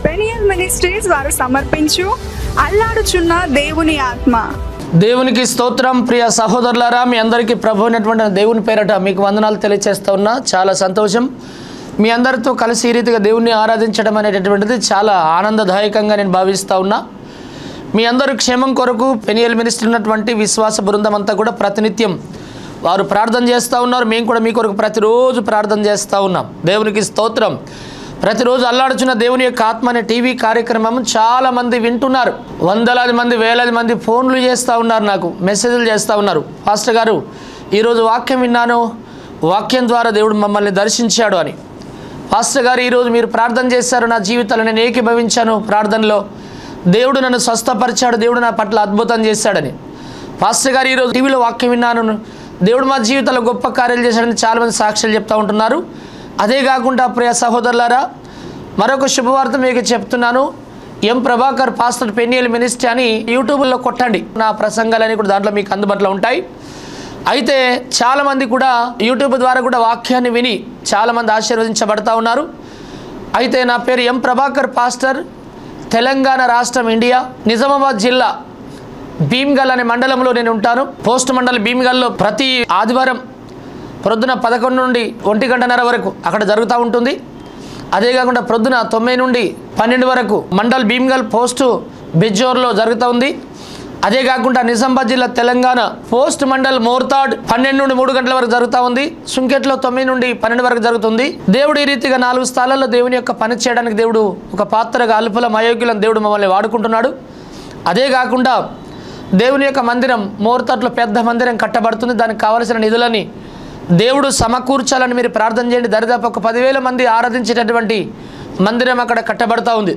Peniel ministries వారు సమర్పించు అల్లాడుచున్న దేవుని ఆత్మ దేవునికి స్తోత్రం ప్రియ సహోదరులారా మీ అందరికీ ప్రభు అయినటువంటి దేవుని పేరట మీకు వందనాలు తెలియజేస్తా ఉన్నా చాలా సంతోషం మీ అందరితో కలిసి ఈ రీతిగా దేవుణ్ణి ఆరాధించడం అనేటటువంటిది చాలా ఆనందదాయకంగా నేను భావిస్తూ ఉన్నా మీ అందరూ క్షేమం కొరకు పెనియల్ మినిస్టర్ ఉన్నటువంటి విశ్వాస బృందం అంతా కూడా ప్రతినిత్యం వారు ప్రార్థన చేస్తూ ఉన్నారు మేము కూడా మీ కొరకు ప్రతిరోజు ప్రార్థన చేస్తూ ఉన్నాం దేవునికి స్తోత్రం ప్రతిరోజు అల్లాడుచున్న దేవుని యొక్క ఆత్మ అనే టీవీ కార్యక్రమం చాలా మంది వింటున్నారు వందలాది మంది వేలాది మంది ఫోన్లు చేస్తూ ఉన్నారు నాకు మెసేజ్లు చేస్తూ ఉన్నారు పాస్టర్ గారు ఈరోజు వాక్యం విన్నాను వాక్యం ద్వారా దేవుడు మమ్మల్ని దర్శించాడు అని పాస్టర్ గారు ఈరోజు మీరు ప్రార్థన చేశారు నా జీవితంలో నేను ఏకీభవించాను ప్రార్థనలో దేవుడు నన్ను స్వస్థపరిచాడు దేవుడు నా పట్ల అద్భుతం చేశాడని పాస్టర్ గారు ఈరోజు టీవీలో వాక్యం విన్నాను దేవుడు మా జీవితంలో గొప్ప కార్యాలు చేశాడని చాలామంది సాక్ష్యాలు చెప్తూ ఉంటున్నారు అదే కాకుండా ప్రియ సహోదరులారా మరొక శుభవార్త మీకు చెప్తున్నాను M Prabhakar pastor Peniel ministry అని యూట్యూబ్లో కొట్టండి నా ప్రసంగాలన్నీ కూడా దాంట్లో మీకు అందుబాటులో ఉంటాయి అయితే చాలామంది కూడా యూట్యూబ్ ద్వారా కూడా వాక్యాన్ని విని చాలామంది ఆశీర్వదించబడతా ఉన్నారు అయితే నా పేరు ఎం ప్రభాకర్ పాస్టర్ తెలంగాణ రాష్ట్రం ఇండియా నిజామాబాద్ జిల్లా భీమ్గల్ అనే మండలంలో నేను ఉంటాను పోస్ట్ మండల్ భీమ్గల్లో ప్రతి ఆదివారం ప్రొద్దున పదకొండు నుండి ఒంటి గంటన్నర వరకు అక్కడ జరుగుతూ ఉంటుంది అదే కాకుండా ప్రొద్దున తొమ్మిది నుండి పన్నెండు వరకు మండల్ భీమ్గల్ పోస్టు బెజ్జోర్లో జరుగుతూ ఉంది అదే కాకుండా నిజామాబాద్ జిల్లా తెలంగాణ పోస్ట్ మండల్ మోర్తాడ్ పన్నెండు నుండి మూడు గంటల వరకు జరుగుతూ ఉంది సుంకెట్లో తొమ్మిది నుండి పన్నెండు వరకు జరుగుతుంది దేవుడు ఈ రీతిగా నాలుగు స్థలాల్లో దేవుని యొక్క పని చేయడానికి దేవుడు ఒక పాత్రగా అల్పులం అయోగ్యులను దేవుడు మమ్మల్ని వాడుకుంటున్నాడు అదే కాకుండా దేవుని యొక్క మందిరం మోర్తాట్లో పెద్ద మందిరం కట్టబడుతుంది దానికి కావలసిన నిధులని దేవుడు సమకూర్చాలని మీరు ప్రార్థన చేయండి దరిదాపు ఒక పదివేల మంది ఆరాధించేటటువంటి మందిరం అక్కడ కట్టబడతా ఉంది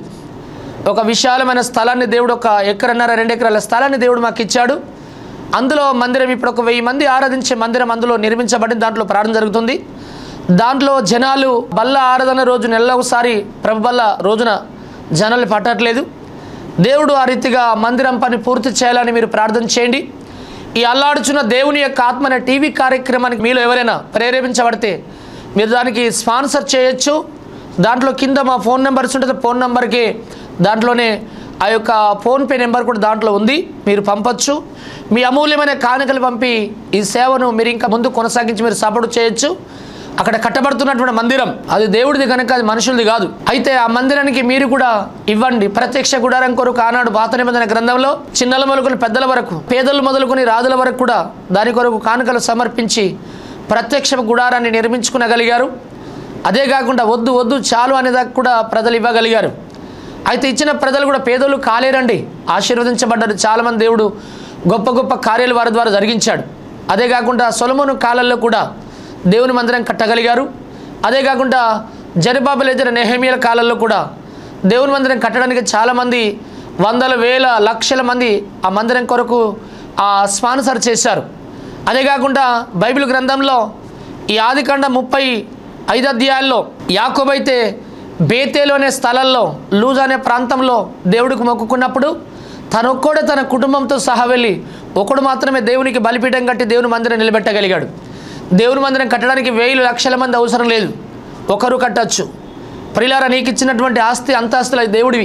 ఒక విశాలమైన స్థలాన్ని దేవుడు ఒక ఎకరన్నర రెండు ఎకరాల స్థలాన్ని దేవుడు మాకు ఇచ్చాడు అందులో మందిరం ఇప్పుడు ఒక వెయ్యి మంది ఆరాధించే మందిరం అందులో నిర్మించబడింది దాంట్లో ప్రార్థన జరుగుతుంది దాంట్లో జనాలు బల్ల ఆరాధన రోజు నెలలో ఒకసారి ప్రభు బల్ల రోజున జనాలు పట్టట్లేదు దేవుడు ఆ రీతిగా మందిరం పని పూర్తి చేయాలని మీరు ప్రార్థన చేయండి ఈ అల్లాడుచున్న దేవుని యొక్క ఆత్మ అనే టీవీ కార్యక్రమానికి మీలో ఎవరైనా ప్రేరేపించబడితే మీరు దానికి స్పాన్సర్ చేయొచ్చు దాంట్లో కింద మా ఫోన్ నెంబర్స్ ఉంటుంది ఫోన్ నెంబర్కి దాంట్లోనే ఆ యొక్క ఫోన్పే నెంబర్ కూడా దాంట్లో ఉంది మీరు పంపొచ్చు మీ అమూల్యమైన కానుకలు పంపి ఈ సేవను మీరు ఇంకా ముందు కొనసాగించి మీరు సపోర్ట్ చేయొచ్చు అక్కడ కట్టబడుతున్నటువంటి మందిరం అది దేవుడిది కనుక అది మనుషులది కాదు అయితే ఆ మందిరానికి మీరు కూడా ఇవ్వండి ప్రత్యక్ష గుడారం కొరకు ఆనాడు పాత నిబంధన గ్రంథంలో చిన్నల మొదలుకొని పెద్దల వరకు పేదలు మొదలుకొని రాజుల వరకు కూడా దాని కొరకు కానుకలు సమర్పించి ప్రత్యక్ష గుడారాన్ని నిర్మించుకునగలిగారు అదే కాకుండా వద్దు వద్దు చాలు అనేదాకా కూడా ప్రజలు ఇవ్వగలిగారు అయితే ఇచ్చిన ప్రజలు కూడా పేదలు కాలేరండి ఆశీర్వదించబడ్డారు చాలామంది దేవుడు గొప్ప గొప్ప కార్యాలు వారి ద్వారా జరిగించాడు అదే కాకుండా సొలమును కాలంలో కూడా దేవుని మందిరం కట్టగలిగారు అదే కాకుండా జరిబాబులేజర నెహమియల కాలంలో కూడా దేవుని మందిరం కట్టడానికి చాలామంది వందల వేల లక్షల మంది ఆ మందిరం కొరకు ఆ స్పాన్సర్ చేశారు అదే కాకుండా బైబిల్ గ్రంథంలో ఈ ఆదికాండ ముప్పై ఐదు అధ్యాయాల్లో యాకోబైతే బేతేలు అనే స్థలంలో లూజ్ అనే ప్రాంతంలో దేవుడికి మొక్కుకున్నప్పుడు తను ఒక్కడే తన కుటుంబంతో సహా వెళ్ళి ఒకడు మాత్రమే దేవునికి బలిపీఠం కట్టి దేవుని మందిరం నిలబెట్టగలిగాడు దేవుని మందిరం కట్టడానికి వేలు లక్షల మంది అవసరం లేదు ఒకరు కట్టచ్చు ప్రిలార నీకు ఇచ్చినటువంటి ఆస్తి అంతాస్తులు అవి దేవుడివి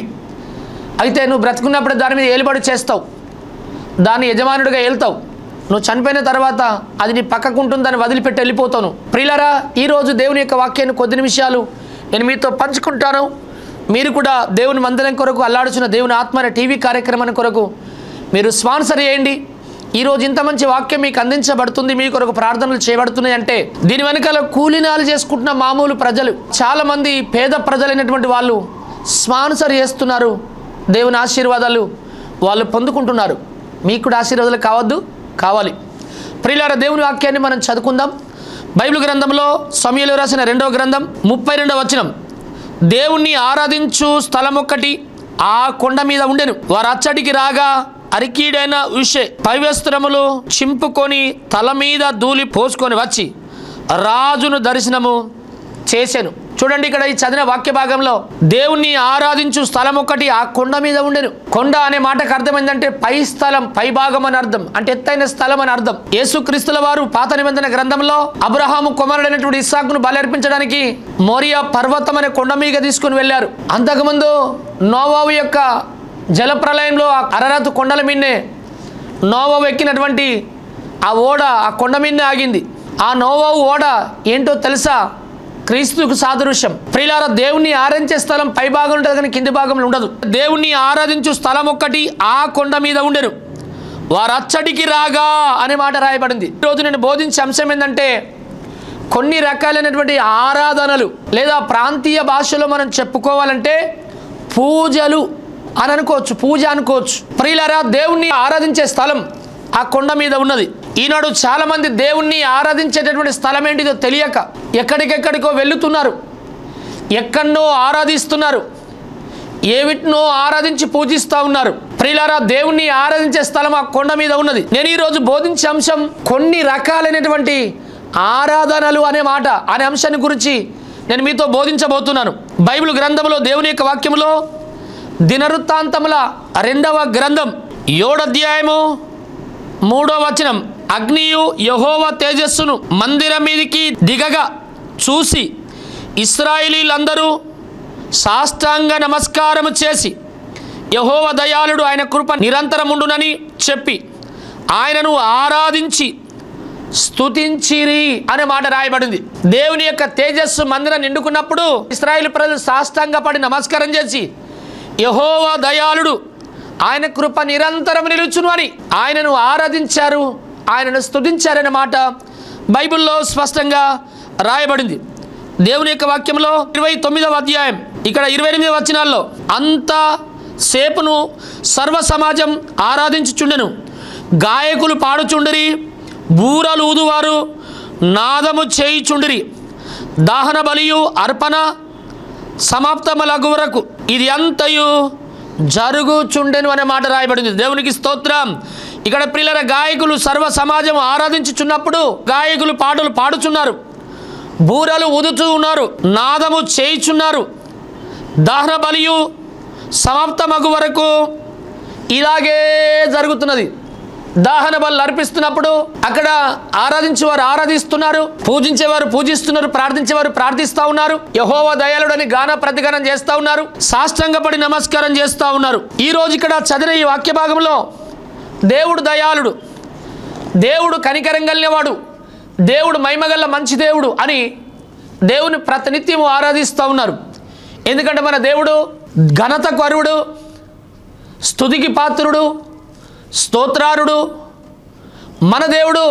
అయితే నువ్వు బ్రతుకున్నప్పుడు దాని మీద ఏలుబడి చేస్తావు దాని యజమానుడిగా వెళ్తావు నువ్వు చనిపోయిన తర్వాత అది నీ పక్కకు ఉంటుందని వదిలిపెట్టి వెళ్ళిపోతాను ప్రియులరా ఈరోజు దేవుని యొక్క వాక్యాన్ని కొద్ది నిమిషాలు నేను మీతో పంచుకుంటాను మీరు కూడా దేవుని మందిరం కొరకు అల్లాడుచున్న దేవుని ఆత్మ అనే టీవీ కార్యక్రమాన్ని కొరకు మీరు స్పాన్సర్ చేయండి ఈరోజు ఇంత మంచి వాక్యం మీకు అందించబడుతుంది మీ కొరకు ప్రార్థనలు చేయబడుతున్నాయి అంటే దీని వెనకాల కూలినాలు చేసుకుంటున్న మామూలు ప్రజలు చాలామంది పేద ప్రజలైనటువంటి వాళ్ళు స్పాన్సర్ చేస్తున్నారు దేవుని ఆశీర్వాదాలు వాళ్ళు పొందుకుంటున్నారు మీకు కూడా ఆశీర్వాదాలు కావద్దు కావాలి ప్రియులార దేవుని వాక్యాన్ని మనం చదువుకుందాం బైబిల్ గ్రంథంలో సమయంలో రాసిన రెండవ గ్రంథం ముప్పై రెండవ వచనం దేవుణ్ణి ఆరాధించు స్థలం ఒక్కటి ఆ కొండ మీద ఉండెను వారు అచ్చడికి రాగా అరికీడైన ఉషే పైవస్త్రములు చింపుకొని తల మీద ధూళి పోసుకొని వచ్చి రాజును దర్శనము చేశాను చూడండి ఇక్కడ ఈ చదివిన వాక్య భాగంలో దేవుణ్ణి ఆరాధించు స్థలం ఒకటి ఆ కొండ మీద ఉండెను కొండ అనే మాటకు అర్థం ఏంటంటే పై స్థలం పై భాగం అని అర్థం అంటే ఎత్తైన స్థలం అని అర్థం యేసుక్రీస్తుల వారు పాత నిబంధన గ్రంథంలో అబ్రహాము కుమారుడైనటువంటి ఇస్సాకును బలర్పించడానికి మోరియా పర్వతం అనే కొండ మీద తీసుకుని వెళ్ళారు అంతకుముందు నోవావు యొక్క జలప్రలయంలో ఆ అరరాతు కొండల మీదనే నోవావు ఎక్కినటువంటి ఆ ఓడ ఆ కొండ మీదనే ఆగింది ఆ నోవావు ఓడ ఏంటో తెలుసా క్రీస్తుకు సాదృశ్యం ప్రియులారా దేవుణ్ణి ఆరాధించే స్థలం పై భాగం ఉంటుంది కానీ కింది భాగంలో ఉండదు దేవుణ్ణి ఆరాధించు స్థలం ఒక్కటి ఆ కొండ మీద ఉండెను వారు అచ్చడికి రాగా అనే మాట రాయబడింది ఈరోజు నేను బోధించే అంశం ఏంటంటే కొన్ని రకాలైనటువంటి ఆరాధనలు లేదా ప్రాంతీయ భాషలో మనం చెప్పుకోవాలంటే పూజలు అని అనుకోవచ్చు పూజ అనుకోవచ్చు ప్రియులారా దేవుణ్ణి ఆరాధించే స్థలం ఆ కొండ మీద ఉన్నది ఈనాడు చాలా మంది దేవుణ్ణి ఆరాధించేటటువంటి స్థలం ఏంటిదో తెలియక ఎక్కడికెక్కడికో వెళుతున్నారు ఎక్కడో ఆరాధిస్తున్నారు ఏవిటినో ఆరాధించి పూజిస్తూ ఉన్నారు ప్రియులారా దేవుణ్ణి ఆరాధించే స్థలం ఆ కొండ మీద ఉన్నది నేను ఈరోజు బోధించే అంశం కొన్ని రకాలైనటువంటి ఆరాధనలు అనే మాట అనే అంశాన్ని గురించి నేను మీతో బోధించబోతున్నాను బైబిల్ గ్రంథంలో దేవుని యొక్క వాక్యములో దినవృత్తాంతముల రెండవ గ్రంథం ఏడధ్యాయము మూడో వచనం అగ్నియు యహోవ తేజస్సును మందిరం మీదికి దిగగా చూసి ఇస్రాయిలీలందరూ సాష్టాంగ నమస్కారము చేసి యహోవ దయాళుడు ఆయన కృప నిరంతరముండునని చెప్పి ఆయనను ఆరాధించి స్తుతించిరి అనే మాట రాయబడింది దేవుని యొక్క తేజస్సు మందిరం నిండుకున్నప్పుడు ఇస్రాయేల్ ప్రజలు సాష్టాంగపడి నమస్కారం చేసి యహోవా దయాళుడు ఆయన కృప నిరంతరం నిలుచును అని ఆయనను ఆరాధించారు ఆయనను స్తుతించారనే మాట బైబిల్లో స్పష్టంగా రాయబడింది దేవుని యొక్క వాక్యంలో ఇరవై తొమ్మిదవ అధ్యాయం ఇక్కడ ఇరవై ఎనిమిదవ వచనాల్లో అంత సేపును సర్వ సమాజం ఆరాధించుచుండెను గాయకులు పాడుచుండిరి బూరలు ఊదువారు నాదము చేయుచుండిరి దాహన బలియు అర్పణ సమాప్తమలగు వరకు ఇది అంతయు జరుగుచుండెను అనే మాట రాయబడింది దేవునికి స్తోత్రం ఇక్కడ పిల్లల గాయకులు సర్వ సమాజం ఆరాధించుచున్నప్పుడు గాయకులు పాటలు పాడుచున్నారు బూరలు ఊదుతూ ఉన్నారు నాదము చేయుచున్నారు దహన బలియు సమాప్తమగు వరకు ఇలాగే జరుగుతున్నది దాహన బలు అర్పిస్తున్నప్పుడు అక్కడ ఆరాధించేవారు ఆరాధిస్తున్నారు పూజించేవారు పూజిస్తున్నారు ప్రార్థించేవారు ప్రార్థిస్తూ ఉన్నారు యహోవ దయాళుడని గాన ప్రతిగానం చేస్తూ ఉన్నారు సాష్టంగపడి నమస్కారం చేస్తూ ఉన్నారు ఈ రోజు ఇక్కడ చదివిన ఈ వాక్య భాగంలో దేవుడు దయాళుడు దేవుడు కనికరం కలిగినవాడు దేవుడు మహిమగల్ల మంచి దేవుడు అని దేవుని ప్రతినిత్యము ఆరాధిస్తూ ఉన్నారు ఎందుకంటే మన దేవుడు ఘనత కరువుడు స్తుతికి పాత్రుడు స్తోత్రారుడు మన దేవుడు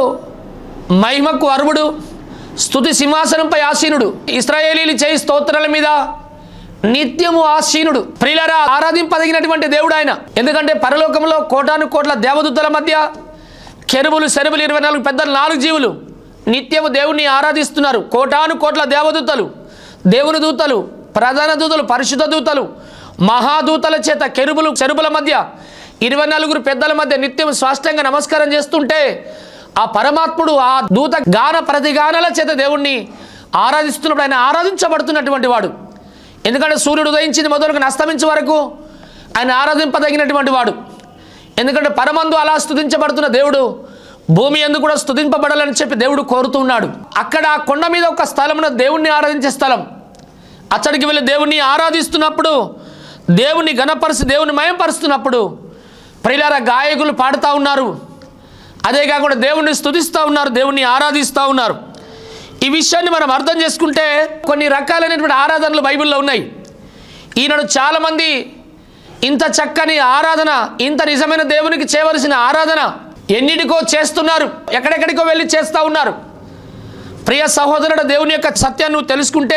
మహిమకు అర్వుడు స్తుతి సింహాసనంపై ఆసీనుడు ఇస్రాయేలీలు చేయి స్తోత్రాల మీద నిత్యము ఆసీనుడు ప్రియులరా ఆరాధింపదగినటువంటి దేవుడు ఆయన ఎందుకంటే పరలోకంలో కోటాను కోట్ల దేవదూతల మధ్య కెరుబులు శరుబులు ఇరవై నాలుగు పెద్ద నాలుగు జీవులు నిత్యము దేవుణ్ణి ఆరాధిస్తున్నారు కోటాను కోట్ల దేవదూతలు దేవుని దూతలు ప్రధాన దూతలు పరిశుద్ధ దూతలు మహాదూతల చేత కెరుబులు చెరుబుల మధ్య ఇరవై నలుగురు పెద్దల మధ్య నిత్యం స్పష్టంగా నమస్కారం చేస్తుంటే ఆ పరమాత్ముడు ఆ దూత గాన ప్రతిగానాల చేత దేవుణ్ణి ఆరాధిస్తున్నప్పుడు ఆయన ఆరాధించబడుతున్నటువంటి వాడు ఎందుకంటే సూర్యుడు ఉదయించింది మొదలుకొని అస్తమించే వరకు ఆయన ఆరాధింపదగినటువంటి వాడు ఎందుకంటే పరమందు అలా స్తుతించబడుతున్న దేవుడు భూమి ఎందు కూడా స్తుతింపబడాలని చెప్పి దేవుడు కోరుతున్నాడు అక్కడ ఆ కొండ మీద ఒక స్థలమున దేవుణ్ణి ఆరాధించే స్థలం అచ్చడికి వెళ్ళి దేవుణ్ణి ఆరాధిస్తున్నప్పుడు దేవుణ్ణి గణపరిచి దేవుని మయంపరుస్తున్నప్పుడు ప్రియులారా గాయకులు పాడుతూ ఉన్నారు అదే కాకుండా దేవుణ్ణి స్తుతిస్తూ ఉన్నారు దేవుణ్ణి ఆరాధిస్తూ ఉన్నారు ఈ విషయాన్ని మనం అర్థం చేసుకుంటే కొన్ని రకాలైనటువంటి ఆరాధనలు బైబిల్లో ఉన్నాయి ఈనాడు చాలామంది ఇంత చక్కని ఆరాధన ఇంత నిజమైన దేవునికి చేయవలసిన ఆరాధన ఎన్నిటికో చేస్తున్నారు ఎక్కడెక్కడికో వెళ్ళి చేస్తూ ఉన్నారు ప్రియ సహోదరుడు దేవుని యొక్క సత్యాన్ని నువ్వు తెలుసుకుంటే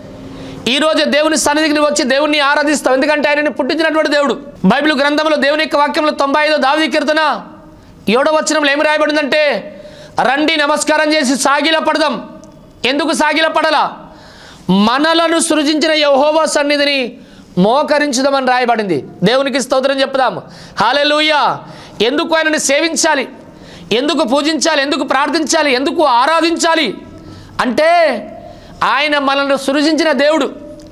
ఈరోజు దేవుని సన్నిధికి నువ్వు వచ్చి దేవుణ్ణి ఆరాధిస్తావు ఎందుకంటే ఆయనని పుట్టించినటువంటి దేవుడు బైబిల్ గ్రంథంలో దేవుని యొక్క వాక్యంలో తొంభై ఐదో దావి కీర్తన ఏడో వచనంలో ఏమి రాయబడిందంటే రండి నమస్కారం చేసి సాగిల పడదాం ఎందుకు సాగిల పడలా మనలను సృజించిన యహోవా సన్నిధిని మోకరించుదామని రాయబడింది దేవునికి స్తోత్రం చెప్పుదాం హాలెలూయా ఎందుకు ఆయనని సేవించాలి ఎందుకు పూజించాలి ఎందుకు ప్రార్థించాలి ఎందుకు ఆరాధించాలి అంటే ఆయన మనల్ని సృజించిన దేవుడు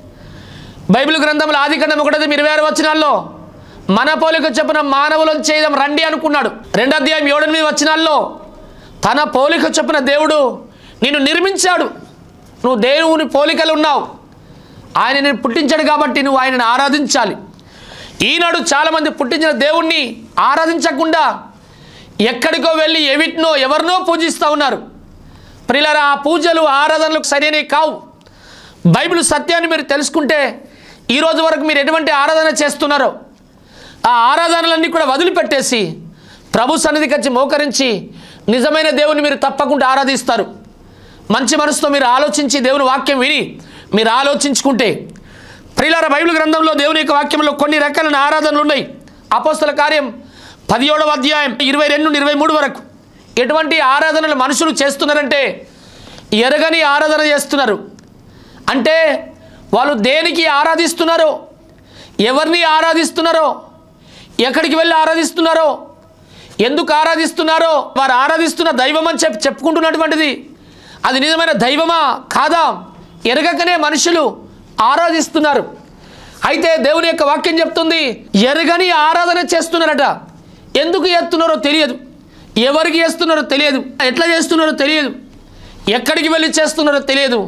బైబిల్ గ్రంథంలో ఆది ఖండం ఒకటి ఇరవై ఆరు వచనాల్లో మన పోలిక చొప్పున మానవులను చేయడం రండి అనుకున్నాడు రెండో అధ్యాయం ఏడెనిమిది వచనాల్లో తన పోలిక చొప్పున దేవుడు నిన్ను నిర్మించాడు నువ్వు దేవుని పోలికలు ఉన్నావు ఆయన నేను పుట్టించాడు కాబట్టి నువ్వు ఆయనను ఆరాధించాలి ఈనాడు చాలామంది పుట్టించిన దేవుణ్ణి ఆరాధించకుండా ఎక్కడికో వెళ్ళి ఎవిటినో ఎవరినో పూజిస్తూ ఉన్నారు ప్రియులారా ఆ పూజలు ఆరాధనలకు సరైనవి కావు బైబిల్ సత్యాన్ని మీరు తెలుసుకుంటే ఈ రోజు వరకు మీరు ఎటువంటి ఆరాధన చేస్తున్నారో ఆ ఆరాధనలన్నీ కూడా వదిలిపెట్టేసి ప్రభు సన్నిధికి వచ్చి మోకరించి నిజమైన దేవుని మీరు తప్పకుండా ఆరాధిస్తారు మంచి మనసుతో మీరు ఆలోచించి దేవుని వాక్యం విని మీరు ఆలోచించుకుంటే ప్రియులార బైబిల్ గ్రంథంలో దేవుని యొక్క వాక్యంలో కొన్ని రకాలైన ఆరాధనలు ఉన్నాయి అపోస్తల కార్యం పదిహేడవ అధ్యాయం ఇరవై రెండు నుండి ఇరవై మూడు వరకు ఎటువంటి ఆరాధనలు మనుషులు చేస్తున్నారంటే ఎరగని ఆరాధన చేస్తున్నారు అంటే వాళ్ళు దేనికి ఆరాధిస్తున్నారో ఎవరిని ఆరాధిస్తున్నారో ఎక్కడికి వెళ్ళి ఆరాధిస్తున్నారో ఎందుకు ఆరాధిస్తున్నారో వారు ఆరాధిస్తున్న దైవం అని చెప్పి చెప్పుకుంటున్నటువంటిది అది నిజమైన దైవమా కాదా ఎరగకనే మనుషులు ఆరాధిస్తున్నారు అయితే దేవుని యొక్క వాక్యం చెప్తుంది ఎరగని ఆరాధన చేస్తున్నారట ఎందుకు చేస్తున్నారో తెలియదు ఎవరికి చేస్తున్నారో తెలియదు ఎట్లా చేస్తున్నారో తెలియదు ఎక్కడికి వెళ్ళి చేస్తున్నారో తెలియదు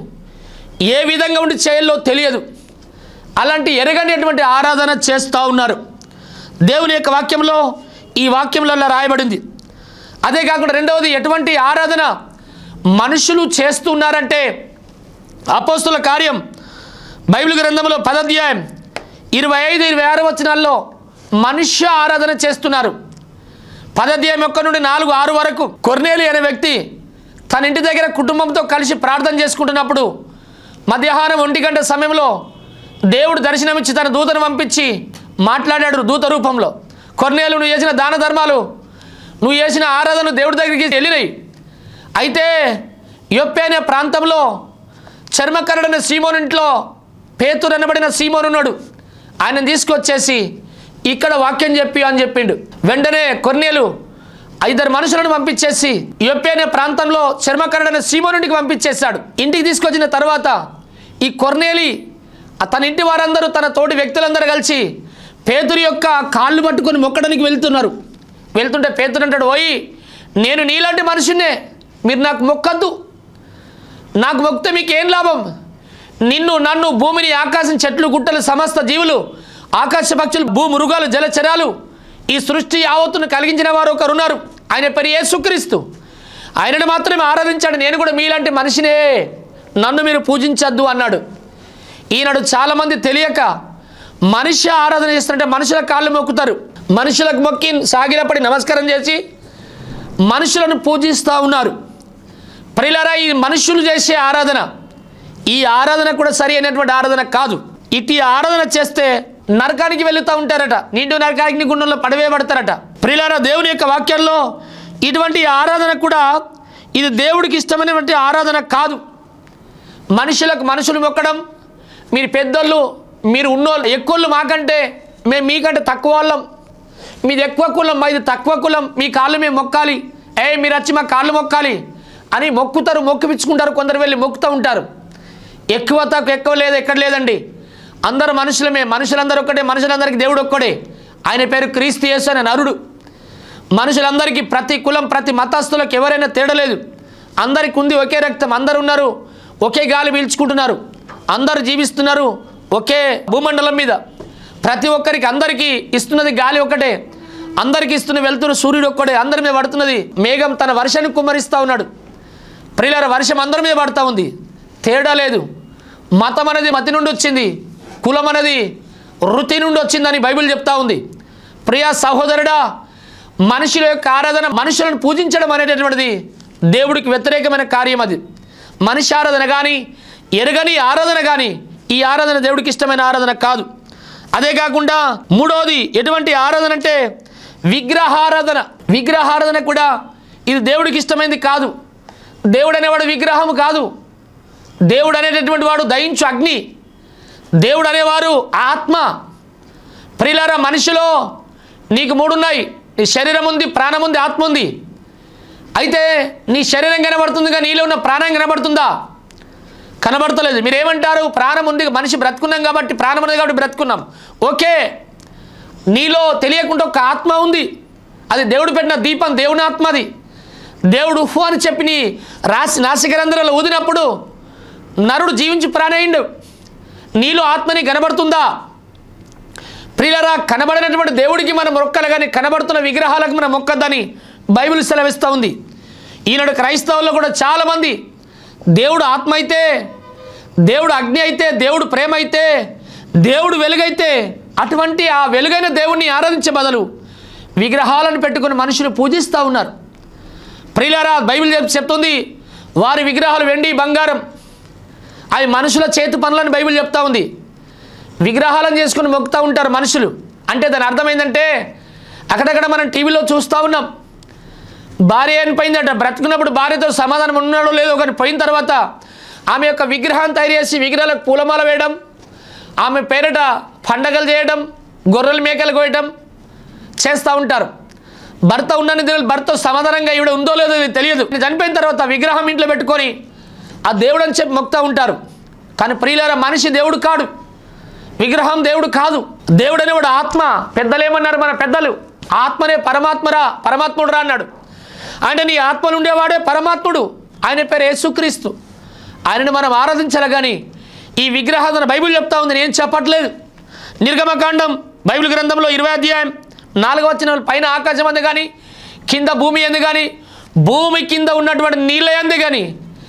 ఏ విధంగా ఉండి చేయాలో తెలియదు అలాంటి ఎరగనేటువంటి ఆరాధన చేస్తూ ఉన్నారు దేవుని యొక్క వాక్యంలో ఈ వాక్యంలో అలా రాయబడింది అదే కాకుండా రెండవది ఎటువంటి ఆరాధన మనుషులు చేస్తున్నారంటే అపోస్తుల కార్యం బైబిల్ గ్రంథంలో పదధ్యాయం ఇరవై ఐదు ఇరవై ఆరు వచనాల్లో మనుష్య ఆరాధన చేస్తున్నారు పదధ్యాయం ఒక్క నుండి నాలుగు ఆరు వరకు కొర్నేలి అనే వ్యక్తి తన ఇంటి దగ్గర కుటుంబంతో కలిసి ప్రార్థన చేసుకుంటున్నప్పుడు మధ్యాహ్నం ఒంటి గంట సమయంలో దేవుడు దర్శనమిచ్చి తన దూతను పంపించి మాట్లాడాడు దూత రూపంలో కొర్నేలు నువ్వు చేసిన దాన ధర్మాలు నువ్వు చేసిన ఆరాధన దేవుడి దగ్గరికి వెళ్ళినాయి అయితే యొప్పే అనే ప్రాంతంలో చర్మకరుడైన సీమోన్ ఇంట్లో పేతురు అనబడిన సీమోన్ ఉన్నాడు ఆయన తీసుకొచ్చేసి ఇక్కడ వాక్యం చెప్పి అని చెప్పిండు వెంటనే కొన్నేలు ఐదారు మనుషులను పంపించేసి యొప్పే అనే ప్రాంతంలో చర్మకరుడైన సీమోనుడికి పంపించేశాడు ఇంటికి తీసుకొచ్చిన తర్వాత ఈ కొర్నేలి ఆ తన ఇంటి వారందరూ తన తోటి వ్యక్తులందరూ కలిసి పేతురు యొక్క కాళ్ళు పట్టుకొని మొక్కడానికి వెళ్తున్నారు వెళ్తుంటే పేతురు అంటాడు ఓయి నేను నీలాంటి మనిషినే మీరు నాకు మొక్కద్దు నాకు మొక్కితే మీకు ఏం లాభం నిన్ను నన్ను భూమిని ఆకాశం చెట్లు గుట్టలు సమస్త జీవులు ఆకాశ పక్షులు భూ మృగాలు జలచరాలు ఈ సృష్టి యావత్తును కలిగించిన వారు ఒకరు ఉన్నారు ఆయన పేరు యేసుక్రీస్తు ఆయనను మాత్రమే ఆరాధించాడు నేను కూడా మీలాంటి మనిషినే నన్ను మీరు పూజించద్దు అన్నాడు ఈనాడు చాలామంది తెలియక మనిషి ఆరాధన చేస్తుంటే మనుషుల కాళ్ళు మొక్కుతారు మనుషులకు మొక్కి సాగిలపడి నమస్కారం చేసి మనుషులను పూజిస్తూ ఉన్నారు ప్రియులారా ఈ మనుషులు చేసే ఆరాధన ఈ ఆరాధన కూడా సరి అయినటువంటి ఆరాధన కాదు ఇటు ఆరాధన చేస్తే నరకానికి వెళుతూ ఉంటారట నిండు నరకానికి గుండంలో పడవేయబడతారట ప్రియులారా దేవుని యొక్క వాక్యంలో ఇటువంటి ఆరాధన కూడా ఇది దేవుడికి ఇష్టమైనటువంటి ఆరాధన కాదు మనుషులకు మనుషులు మొక్కడం మీరు పెద్దోళ్ళు మీరు ఉన్నోళ్ళు ఎక్కువళ్ళు మాకంటే మేము మీకంటే తక్కువ వాళ్ళం మీది ఎక్కువ కులం మాది తక్కువ కులం మీ కాళ్ళు మేము మొక్కాలి ఏ మీరు వచ్చి మా కాళ్ళు మొక్కాలి అని మొక్కుతారు మొక్కిపించుకుంటారు కొందరు వెళ్ళి మొక్కుతూ ఉంటారు ఎక్కువ తక్కువ ఎక్కువ లేదు ఎక్కడ లేదండి అందరు మనుషులమే మనుషులందరూ ఒక్కటే మనుషులందరికీ దేవుడు ఒక్కడే ఆయన పేరు క్రీస్తు యేసు అనే నరుడు మనుషులందరికీ ప్రతి కులం ప్రతి మతస్థులకు ఎవరైనా తేడలేదు అందరికి ఉంది ఒకే రక్తం అందరు ఉన్నారు ఒకే గాలి పీల్చుకుంటున్నారు అందరు జీవిస్తున్నారు ఒకే భూమండలం మీద ప్రతి ఒక్కరికి అందరికీ ఇస్తున్నది గాలి ఒక్కటే అందరికి ఇస్తున్న వెళ్తున్న సూర్యుడు ఒక్కడే అందరి మీద పడుతున్నది మేఘం తన వర్షాన్ని కుమ్మరిస్తూ ఉన్నాడు ప్రియులార వర్షం అందరి మీద పడుతూ ఉంది తేడా లేదు మతం అనేది మతి నుండి వచ్చింది కులం అనేది వృత్తి నుండి వచ్చిందని బైబిల్ చెప్తా ఉంది ప్రియా సహోదరుడా మనుషుల యొక్క ఆరాధన మనుషులను పూజించడం అనేటటువంటిది దేవుడికి వ్యతిరేకమైన కార్యం అది మనిషి ఆరాధన కానీ ఎరగని ఆరాధన కానీ ఈ ఆరాధన దేవుడికి ఇష్టమైన ఆరాధన కాదు అదే కాకుండా మూడవది ఎటువంటి ఆరాధన అంటే విగ్రహారాధన విగ్రహారాధన కూడా ఇది దేవుడికి ఇష్టమైనది కాదు దేవుడు అనేవాడు విగ్రహం కాదు దేవుడు అనేటటువంటి వాడు దయించు అగ్ని దేవుడు అనేవారు ఆత్మ ప్రియులారా మనిషిలో నీకు మూడున్నాయి నీ శరీరం ఉంది ప్రాణం ఉంది ఆత్మ ఉంది అయితే నీ శరీరం కనబడుతుంది కానీ నీలో ఉన్న ప్రాణం కనబడుతుందా కనబడతలేదు మీరేమంటారు ప్రాణం ఉంది మనిషి బ్రతుకున్నాం కాబట్టి ప్రాణం ఉంది కాబట్టి బ్రతుకున్నాం ఓకే నీలో తెలియకుండా ఒక ఆత్మ ఉంది అది దేవుడు పెట్టిన దీపం దేవుని ఆత్మ అది దేవుడు ఉఫు అని చెప్పి నీ రాసి నాసికరంధ్రాలు ఊదినప్పుడు నరుడు జీవించి ప్రాణయిండు నీలో ఆత్మని కనబడుతుందా ప్రియులరా కనబడినటువంటి దేవుడికి మనం మొక్కలు కానీ కనబడుతున్న విగ్రహాలకు మనం మొక్కద్దని బైబిల్ సెలవిస్తూ ఉంది ఈనాడు క్రైస్తవుల్లో కూడా చాలామంది దేవుడు ఆత్మ అయితే దేవుడు అగ్ని అయితే దేవుడు ప్రేమ అయితే దేవుడు వెలుగైతే అటువంటి ఆ వెలుగైన దేవుణ్ణి ఆరాధించే బదులు విగ్రహాలను పెట్టుకుని మనుషులు పూజిస్తూ ఉన్నారు ప్రియులారా బైబిల్ చెప్- చెప్తుంది వారి విగ్రహాలు వెండి బంగారం అవి మనుషుల చేతి పనులని బైబిల్ చెప్తా ఉంది విగ్రహాలను చేసుకుని మొక్కుతూ ఉంటారు మనుషులు అంటే దాని అర్థమైందంటే అక్కడక్కడ మనం టీవీలో చూస్తూ ఉన్నాం భార్య అని పోయిందట బ్రతుకున్నప్పుడు భార్యతో సమాధానం ఉన్నాడో లేదో కానీ పోయిన తర్వాత ఆమె యొక్క విగ్రహాన్ని తయారు చేసి విగ్రహాలకు పూలమాల వేయడం ఆమె పేరిట పండగలు చేయడం గొర్రెలు మేకలు కోయటం చేస్తూ ఉంటారు భర్త ఉన్నని తెలియదు భర్త సమాధానంగా ఈవిడ ఉందో లేదో ఇది తెలియదు చనిపోయిన తర్వాత విగ్రహం ఇంట్లో పెట్టుకొని ఆ దేవుడు అని చెప్పి మొక్తా ఉంటారు కానీ ప్రియులారా మనిషి దేవుడు కాడు విగ్రహం దేవుడు కాదు దేవుడు అనేవాడు ఆత్మ పెద్దలేమన్నారు మన పెద్దలు ఆత్మనే పరమాత్మరా పరమాత్ముడురా అన్నాడు అంటే నీ ఆత్మలు ఉండేవాడే పరమాత్ముడు ఆయన పేరు యేసుక్రీస్తు ఆయనను మనం ఆరాధించాలి కానీ ఈ విగ్రహాధన బైబిల్ చెప్తా ఉంది నేను చెప్పట్లేదు నిర్గమకాండం బైబిల్ గ్రంథంలో ఇరవై అధ్యాయం నాలుగో వచ్చిన పైన ఆకాశం అంది కానీ కింద భూమి ఎందు కానీ భూమి కింద ఉన్నటువంటి నీళ్ళ ఎందు కానీ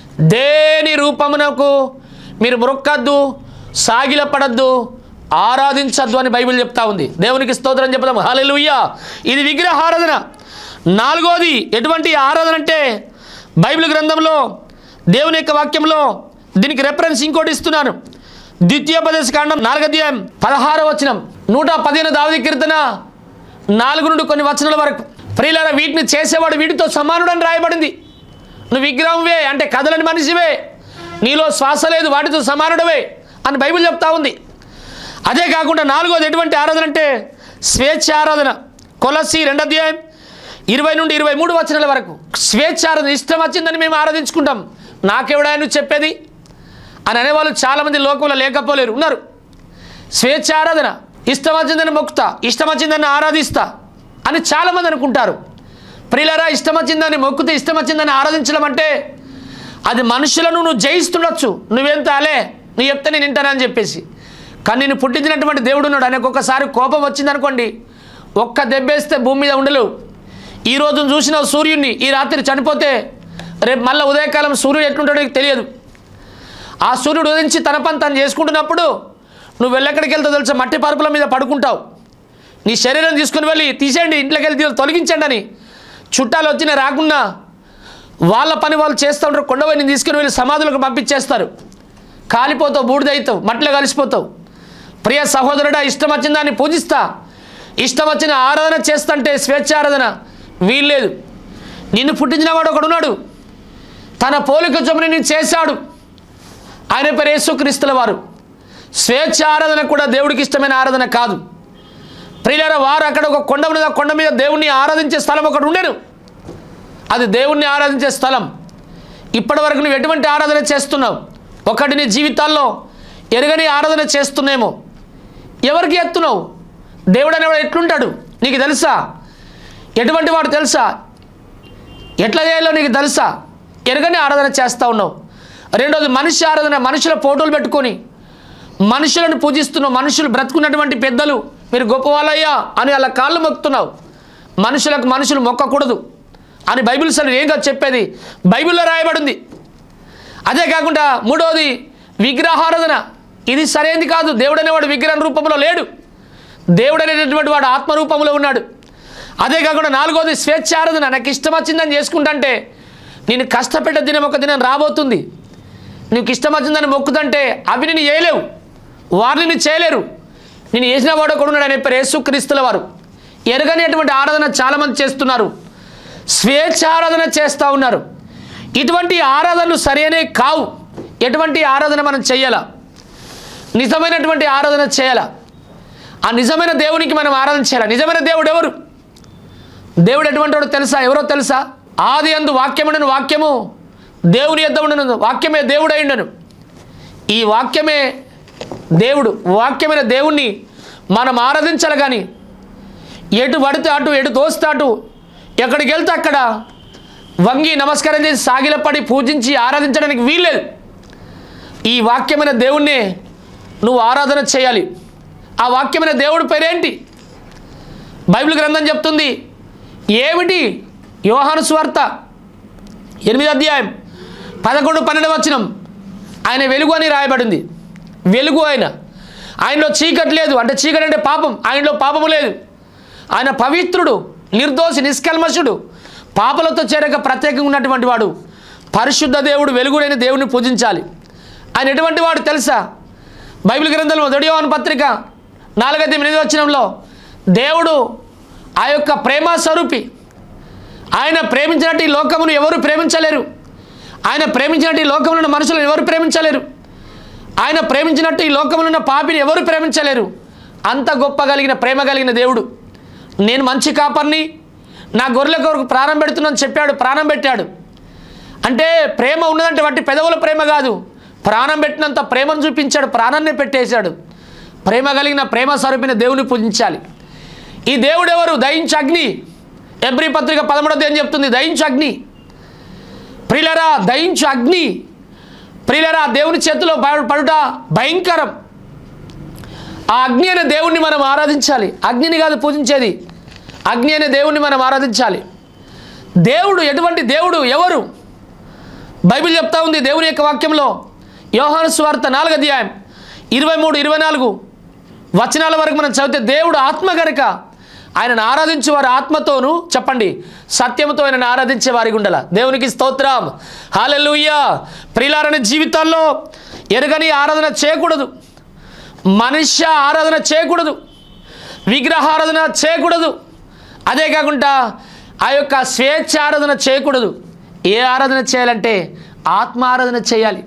దేని రూపమునకు మీరు మొక్కద్దు సాగిలపడద్దు ఆరాధించద్దు అని బైబిల్ చెప్తా ఉంది దేవునికి స్తోత్రం చెప్దాం హాలెలుయ్యా ఇది విగ్రహారాధన నాలుగోది ఎటువంటి ఆరాధన అంటే బైబిల్ గ్రంథంలో దేవుని యొక్క వాక్యంలో దీనికి రెఫరెన్స్ ఇంకోటి ఇస్తున్నాను ద్వితీయోపదేశ కాండం నాలుగు అధ్యాయం పదహారో వచనం నూట పదిహేను దావది కీర్తన నాలుగు నుండి కొన్ని వచనాల వరకు ప్రియులారా వీటిని చేసేవాడు వీటితో సమానుడని రాయబడింది నువ్వు విగ్రహంవే అంటే కదలని మనిషివే నీలో శ్వాస లేదు వాటితో సమానుడవే అని బైబిల్ చెప్తా ఉంది అదే కాకుండా నాలుగోది ఎటువంటి ఆరాధన అంటే స్వేచ్ఛ ఆరాధన కొలసి రెండు అధ్యాయం ఇరవై నుండి ఇరవై మూడు వచనాల వరకు స్వేచ్ఛ ఆరాధన ఇష్టం వచ్చిందని మేము ఆరాధించుకుంటాం నాకెవడా నువ్వు చెప్పేది అని అనేవాళ్ళు చాలామంది లోకంలో లేకపోలేరు ఉన్నారు స్వేచ్ఛ ఆరాధన ఇష్టం వచ్చిందని మొక్కుతా ఇష్టం వచ్చిందని ఆరాధిస్తా అని చాలామంది అనుకుంటారు ప్రియులరా ఇష్టం వచ్చిందని మొక్కుతే ఇష్టం వచ్చిందని ఆరాధించడం అంటే అది మనుషులను నువ్వు జయిస్తుండొచ్చు నువ్వేం తాలే నువ్వు చెప్తే నేను వింటానని చెప్పేసి కానీ నేను పుట్టించినటువంటి దేవుడు ఉన్నాడు ఆయనకు ఒక్కసారి కోపం వచ్చిందనుకోండి ఒక్క దెబ్బేస్తే భూమి మీద ఉండలేవు ఈ రోజు చూసిన సూర్యుడిని ఈ రాత్రి చనిపోతే రేపు మళ్ళీ ఉదయకాలం సూర్యుడు ఎట్లుంటాడో నీకు తెలియదు ఆ సూర్యుడు ఉదయించి తన పని తను చేసుకుంటున్నప్పుడు నువ్వు వెళ్ళెక్కడికి వెళ్తావు తెలుసా మట్టి పరుపుల మీద పడుకుంటావు నీ శరీరం తీసుకుని వెళ్ళి తీసేయండి ఇంట్లోకి వెళ్ళి తీ- తొలగించండి అని చుట్టాలు వచ్చినా రాకుండా వాళ్ళ పని వాళ్ళు చేస్తూ ఉంటారు కొండవని తీసుకుని వెళ్ళి సమాధులకు పంపించేస్తారు కాలిపోతావు బూడిదవుతావు మట్టిలో కలిసిపోతావు ప్రియ సహోదరుడా ఇష్టం వచ్చిన దాన్ని పూజిస్తా ఇష్టం వచ్చిన ఆరాధన చేస్తంటే స్వేచ్ఛ ఆరాధన వీల్లేదు నిన్ను పుట్టించిన వాడు ఒకడున్నాడు తన పోలిక చొప్పున నేను చేశాడు ఆయన పేరు యేసుక్రీస్తుల వారు స్వేచ్ఛ ఆరాధన కూడా దేవుడికి ఇష్టమైన ఆరాధన కాదు ప్రియులారా వారు అక్కడ ఒక కొండ మీద కొండ మీద దేవుణ్ణి ఆరాధించే స్థలం ఒకటి ఉండేను అది దేవుణ్ణి ఆరాధించే స్థలం ఇప్పటి వరకు నువ్వు ఎటువంటి ఆరాధన చేస్తున్నావు ఒకటి నీ జీవితాల్లో ఎరగని ఆరాధన చేస్తున్నామో ఎవరికి ఎత్తున్నావు దేవుడు అనేవాడు ఎట్లుంటాడు నీకు తెలుసా ఎటువంటి వాడు తెలుసా ఎట్లా చేయాలో నీకు తెలుసా ఎరగని ఆరాధన చేస్తూ ఉన్నావు రెండోది మనిషి ఆరాధన మనుషుల ఫోటోలు పెట్టుకొని మనుషులను పూజిస్తున్నావు మనుషులు బ్రతుకున్నటువంటి పెద్దలు మీరు గొప్పవాళ్ళయ్యా అని అలా కాళ్ళు మొక్కుతున్నావు మనుషులకు మనుషులు మొక్కకూడదు అని బైబిల్ అసలు ఏంగా చెప్పేది బైబిల్లో రాయబడింది అదే కాకుండా మూడవది విగ్రహారాధన ఇది సరైనది కాదు దేవుడు అనేవాడు విగ్రహం రూపంలో లేడు దేవుడు అనేటటువంటి వాడు ఆత్మ రూపంలో ఉన్నాడు అదే కాకుండా నాలుగోది స్వేచ్ఛ ఆరాధన నాకు ఇష్టం వచ్చిందని చేసుకుంటుంటే నేను కష్టపెట్టే దినం ఒక దినం రాబోతుంది నీకు ఇష్టం వచ్చిందని మొక్కుతుంటే అవి నేను చేయలేవు వారిని నేను చేయలేరు నేను చేసిన వాడు ఒకడు ఉన్నాడు ఆయన పేరు యేసుక్రీస్తుల వారు ఎరగనేటువంటి ఆరాధన చాలామంది చేస్తున్నారు స్వేచ్ఛ ఆరాధన చేస్తూ ఉన్నారు ఇటువంటి ఆరాధనలు సరైనవి కావు ఎటువంటి ఆరాధన మనం చేయాలా నిజమైనటువంటి ఆరాధన చేయాలా ఆ నిజమైన దేవునికి మనం ఆరాధన చేయాలి నిజమైన దేవుడు ఎవరు దేవుడు ఎటువంటి వాడు తెలుసా ఎవరో తెలుసా ఆది అందు వాక్యముండను వాక్యము దేవుని యొద్ద ఉండను వాక్యమే దేవుడై ఉండను ఈ వాక్యమే దేవుడు వాక్యమైన దేవుణ్ణి మనం ఆరాధించాలి కానీ ఎటు పడితే అటు ఎటు తోస్తే అటు ఎక్కడికి వెళ్తే అక్కడ వంగి నమస్కారం చేసి సాగిలపడి పూజించి ఆరాధించడానికి వీల్లేదు ఈ వాక్యమైన దేవుణ్ణే నువ్వు ఆరాధన చేయాలి ఆ వాక్యమైన దేవుడి పేరేంటి బైబిల్ గ్రంథం చెప్తుంది ఏమిటి యోహాను స్వార్త ఎనిమిది అధ్యాయం పదకొండు పన్నెండు వచనం ఆయన వెలుగు అని రాయబడింది వెలుగు ఆయన ఆయనలో చీకటి లేదు అంటే చీకటి అంటే పాపం ఆయనలో పాపము లేదు ఆయన పవిత్రుడు నిర్దోషి నిష్కల్మషుడు పాపలతో చేరక ప్రత్యేకంగా ఉన్నటువంటి వాడు పరిశుద్ధ దేవుడు వెలుగుడైన దేవుని పూజించాలి ఆయన ఎటువంటి వాడు తెలుసా బైబిల్ గ్రంథంలో దొడియోవన్ పత్రిక నాలుగైదు ఎనిమిది వచనంలో దేవుడు ఆ యొక్క ప్రేమ స్వరూపి ఆయన ప్రేమించినట్టు ఈ లోకమును ఎవరు ప్రేమించలేరు ఆయన ప్రేమించినట్టు ఈ లోకములో ఉన్న మనుషులను ఎవరు ప్రేమించలేరు ఆయన ప్రేమించినట్టు ఈ లోకములో ఉన్న పాపిని ఎవరు ప్రేమించలేరు అంత గొప్ప కలిగిన ప్రేమ కలిగిన దేవుడు నేను మంచి కాపర్ని నా గొర్రెల కొరకు ప్రాణం పెడుతున్నాను చెప్పాడు ప్రాణం పెట్టాడు అంటే ప్రేమ ఉన్నదంటే వాటి పెదవుల ప్రేమ కాదు ప్రాణం పెట్టినంత ప్రేమను చూపించాడు ప్రాణాన్ని పెట్టేశాడు ప్రేమ కలిగిన ప్రేమ స్వరూపిన దేవుని పూజించాలి ఈ దేవుడు ఎవరు దయించు అగ్ని ఎబ్రి పత్రిక పదమూడోది ఏం చెప్తుంది దయించు అగ్ని ప్రిలరా దయించు అగ్ని ప్రిలరా దేవుని చేతిలో పడు- పడుట భయంకరం ఆ అగ్ని అనే దేవుణ్ణి మనం ఆరాధించాలి అగ్నిని కాదు పూజించేది అగ్ని అనే దేవుణ్ణి మనం ఆరాధించాలి దేవుడు ఎటువంటి దేవుడు ఎవరు బైబిల్ చెప్తా ఉంది దేవుని యొక్క వాక్యంలో యోహాను స్వార్త నాలుగు అధ్యాయం ఇరవై మూడు ఇరవై నాలుగు వచనాల వరకు మనం చదివితే దేవుడు ఆత్మ గనుక ఆయనను ఆరాధించే వారి ఆత్మతోనూ చెప్పండి సత్యముతో ఆయనను ఆరాధించే వారి గుండెల దేవునికి స్తోత్రం హాలెలుయ్య ప్రిలారని జీవితాల్లో ఎరగని ఆరాధన చేయకూడదు మనుష్య ఆరాధన చేయకూడదు విగ్రహారాధన చేయకూడదు అదే కాకుండా ఆ యొక్క స్వేచ్ఛ ఆరాధన చేయకూడదు ఏ ఆరాధన చేయాలంటే ఆత్మ ఆరాధన చేయాలి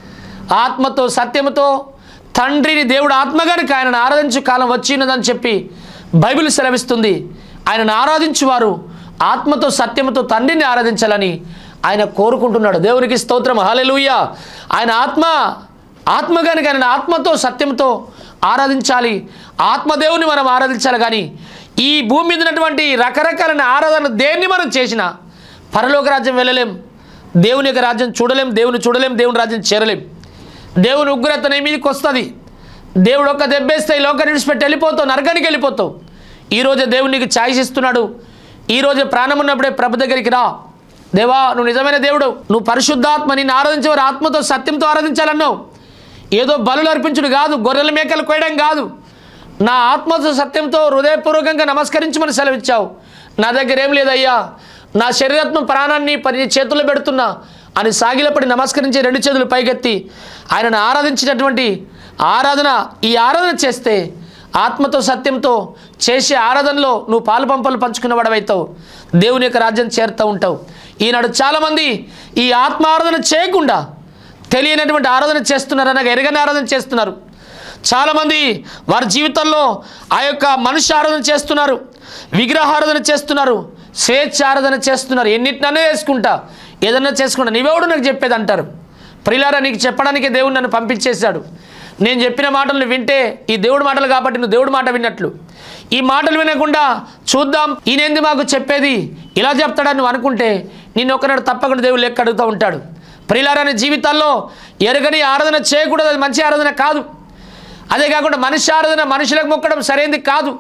ఆత్మతో సత్యముతో తండ్రిని దేవుడు ఆత్మ కనుక ఆయనను ఆరాధించు కాలం వచ్చినదని చెప్పి బైబిల్ సెలవిస్తుంది ఆయనను ఆరాధించువారు ఆత్మతో సత్యముతో తండ్రిని ఆరాధించాలని ఆయన కోరుకుంటున్నాడు దేవునికి స్తోత్రం హల్లెలూయ ఆయన ఆత్మ ఆత్మ కనుక ఆయన ఆత్మతో సత్యంతో ఆరాధించాలి ఆత్మదేవుని మనం ఆరాధించాలి కానీ ఈ భూమి మీద ఉన్నటువంటి రకరకాలైన ఆరాధన దేన్ని మనం చేసినా పరలోక రాజ్యం వెళ్ళలేం దేవుని యొక్క రాజ్యం చూడలేం దేవుని చూడలేం దేవుని రాజ్యం చేరలేం దేవుని ఉగ్రత నీ మీదకి వస్తుంది దేవుడు ఒక్క దెబ్బేస్తే ఈ లోకాన్ని విడిచిపెట్టి వెళ్ళిపోతావు నరకానికి వెళ్ళిపోతావు ఈరోజే దేవుడు నీకు ఛాయిస్ ఇస్తున్నాడు ఈరోజు ప్రాణం ఉన్నప్పుడే ప్రభు దగ్గరికి రా దేవా నువ్వు నిజమైన దేవుడు నువ్వు పరిశుద్ధాత్మ నిన్ను ఆరాధించేవారు ఆత్మతో సత్యంతో ఆరాధించాలన్నావు ఏదో బలులు అర్పించుడు కాదు గొర్రెల మేకలు కోయడం కాదు నా ఆత్మతో సత్యంతో హృదయపూర్వకంగా నమస్కరించమని సెలవిచ్చావు నా దగ్గర ఏం లేదయ్యా నా శరీరాత్మ ప్రాణాన్ని పని చేతుల్లో పెడుతున్నా అని సాగిలపడి నమస్కరించి రెండు చేతులు పైకెత్తి ఆయనను ఆరాధించినటువంటి ఆరాధన ఈ ఆరాధన చేస్తే ఆత్మతో సత్యంతో చేసే ఆరాధనలో నువ్వు పాలు పంపలు పంచుకున్న వాడవైతావు దేవుని యొక్క రాజ్యం చేరుతూ ఉంటావు ఈనాడు చాలామంది ఈ ఆత్మ ఆరాధన చేయకుండా తెలియనటువంటి ఆరాధన చేస్తున్నారు అనగా ఎరగని ఆరాధన చేస్తున్నారు చాలామంది వారి జీవితంలో ఆ యొక్క మనుష్య ఆరాధన చేస్తున్నారు విగ్రహారాధన చేస్తున్నారు స్వేచ్ఛ ఆరాధన చేస్తున్నారు ఎన్నిటిననే చేసుకుంటా ఏదన్నా చేసుకుంటా నీవెవడు నాకు చెప్పేది అంటారు ప్రిలారా నీకు చెప్పడానికి దేవుడు నన్ను పంపించేశాడు నేను చెప్పిన మాటలను వింటే ఈ దేవుడి మాటలు కాబట్టి నువ్వు దేవుడి మాట విన్నట్లు ఈ మాటలు వినకుండా చూద్దాం ఈయనేంది మాకు చెప్పేది ఇలా చెప్తాడని నువ్వు అనుకుంటే నిన్ను ఒకనాడు తప్పకుండా దేవుడు లెక్క అడుగుతూ ఉంటాడు ప్రిలారాని జీవితాల్లో ఎరగని ఆరాధన చేయకూడదు అది మంచి ఆరాధన కాదు అదే కాకుండా మనిషి ఆరాధన మనుషులకు మొక్కడం సరైనది కాదు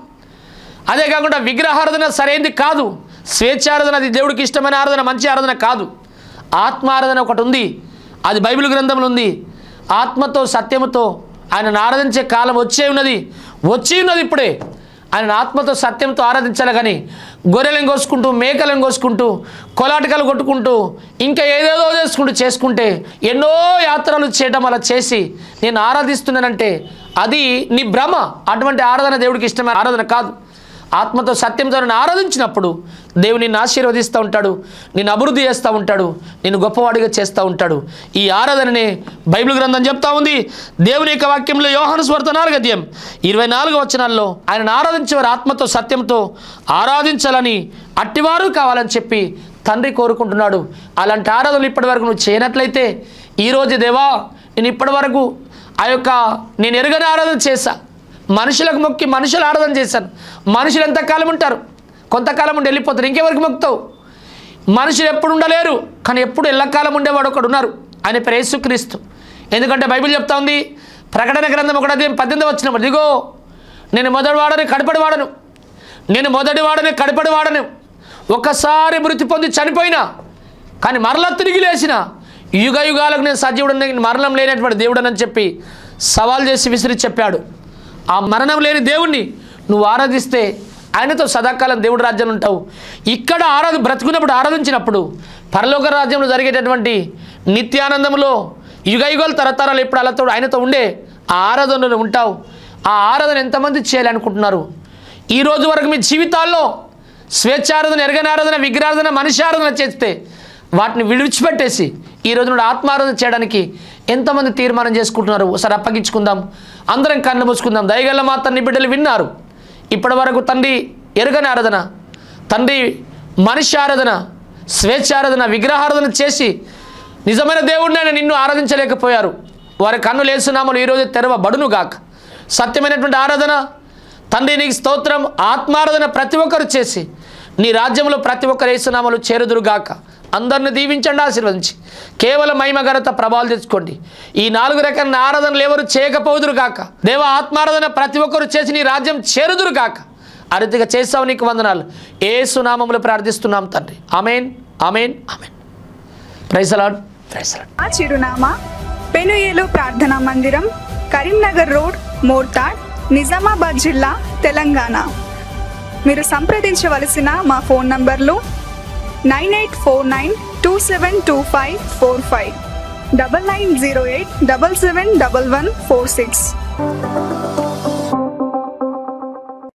అదే కాకుండా విగ్రహారాధన సరైనది కాదు స్వేచ్ఛారాధన అది దేవుడికి ఇష్టమైన ఆరాధన మంచి ఆరాధన కాదు ఆత్మ ఆరాధన ఒకటి ఉంది అది బైబిల్ గ్రంథంలో ఉంది ఆత్మతో సత్యముతో ఆయనను ఆరాధించే కాలం వచ్చే ఉన్నది వచ్చి ఉన్నది ఇప్పుడే ఆయన ఆత్మతో సత్యంతో ఆరాధించాలి కానీ గొర్రెలను కోసుకుంటూ మేకలను కోసుకుంటూ కొలాటకాలు కొట్టుకుంటూ ఇంకా ఏదేదో చేసుకుంటూ చేసుకుంటే ఎన్నో యాత్రలు చేయడం అలా చేసి నేను ఆరాధిస్తున్నానంటే అది నీ భ్రమ అటువంటి ఆరాధన దేవుడికి ఇష్టమైన ఆరాధన కాదు ఆత్మతో సత్యంతో నన్ను ఆరాధించినప్పుడు దేవుడు నిన్ను ఆశీర్వదిస్తూ ఉంటాడు నిన్ను అభివృద్ధి చేస్తూ ఉంటాడు నిన్ను గొప్పవాడిగా చేస్తూ ఉంటాడు ఈ ఆరాధననే బైబిల్ గ్రంథం చెప్తా ఉంది దేవుని యొక్క వాక్యంలో యోహాను స్వార్థ నాలుగద్యం ఇరవై నాలుగు వచనాల్లో ఆయనను ఆరాధించేవారు ఆత్మతో సత్యంతో ఆరాధించాలని అట్టివారు కావాలని చెప్పి తండ్రి కోరుకుంటున్నాడు అలాంటి ఆరాధనలు ఇప్పటి వరకు నువ్వు చేయనట్లయితే ఈరోజు దేవా నేను ఇప్పటి వరకు ఆ యొక్క నేను ఎరుగని ఆరాధన చేశా మనుషులకు మొక్కి మనుషులు ఆరాధన చేశాను మనుషులు ఎంతకాలం ఉంటారు కొంతకాలం ఉండి వెళ్ళిపోతారు ఇంకెవరికి మొక్కుతావు మనుషులు ఎప్పుడు ఉండలేరు కానీ ఎప్పుడు ఎల్లకాలం ఉండేవాడు ఒకడు ఉన్నారు ఆయన పేరు యేసుక్రీస్తు ఎందుకంటే బైబిల్ చెప్తా ఉంది ప్రకటన గ్రంథం ఒకటి అధ్యాయం పద్దెనిమిది వచ్చినప్పుడు దిగో నేను మొదటి వాడని కడపడి వాడను నేను మొదటి వాడని కడపడి వాడను ఒక్కసారి మృతి పొంది చనిపోయినా కానీ మరలా తిరిగి లేచిన యుగ యుగాలకు నేను సజీవుడు మరణం లేనటువంటి దేవుడనని చెప్పి సవాల్ చేసి విసిరి చెప్పాడు ఆ మరణం లేని దేవుణ్ణి నువ్వు ఆరాధిస్తే ఆయనతో సదాకాలం దేవుడి రాజ్యంలో ఉంటావు ఇక్కడ ఆరాధ బ్రతుకున్నప్పుడు ఆరాధించినప్పుడు పరలోక రాజ్యంలో జరిగేటటువంటి నిత్యానందంలో యుగ యుగాలు తరతరాలు ఎప్పుడు అలతో ఆయనతో ఉండే ఆ ఆరాధనలో ఉంటావు ఆ ఆరాధన ఎంతమంది చేయాలనుకుంటున్నారు ఈ రోజు వరకు మీ జీవితాల్లో స్వేచ్ఛారాధన ఎరగని ఆరాధన విగ్రహారాధన మనిషి ఆరాధన చేస్తే వాటిని విడిచిపెట్టేసి ఈ రోజు నుండి ఆత్మారాధన చేయడానికి ఎంతమంది తీర్మానం చేసుకుంటున్నారు ఒకసారి అప్పగించుకుందాం అందరం కళ్ళు మూసుకుందాం దయగల్ల మా తండ్రి బిడ్డలు విన్నారు ఇప్పటి వరకు తండ్రి ఎరగని ఆరాధన తండ్రి మనిషి ఆరాధన స్వేచ్ఛారాధన విగ్రహారాధన చేసి నిజమైన దేవుడిని ఆయన నిన్ను ఆరాధించలేకపోయారు వారి కన్ను లేస్తున్నామని ఈరోజు తెరవబడును గాక సత్యమైనటువంటి ఆరాధన తండ్రి నీకు స్తోత్రం ఆత్మారాధన ప్రతి ఒక్కరు చేసి నీ రాజ్యంలో ప్రతి ఒక్కరు వేస్తున్నామలు చేరుదురుగాక అందరిని దీవించండి ఆశీర్వదించి కేవలం మహిమ ఘనత ప్రభావాలు తెచ్చుకోండి ఈ నాలుగు రకాల ఆరాధనలు ఎవరు చేయకపోదురు కాక దేవ ఆత్మారాధన ప్రతి ఒక్కరు చేసి నీ రాజ్యం చేరుదురు కాక ఆ రీతిగా చేస్తావు నీకు వందనాలు ఏ సునామములు ప్రార్థిస్తున్నాం తండ్రి అమేన్ అమేన్ అమేన్ ప్రైసలాడ్ ప్రైసలాడ్ మా చిరునామా పెనుయేలు ప్రార్థనా మందిరం కరీంనగర్ రోడ్ మోర్తాడ్ నిజామాబాద్ జిల్లా తెలంగాణ మీరు సంప్రదించవలసిన మా ఫోన్ నంబర్లు nine eight four nine two seven two five four five double nine zero eight double seven double one four six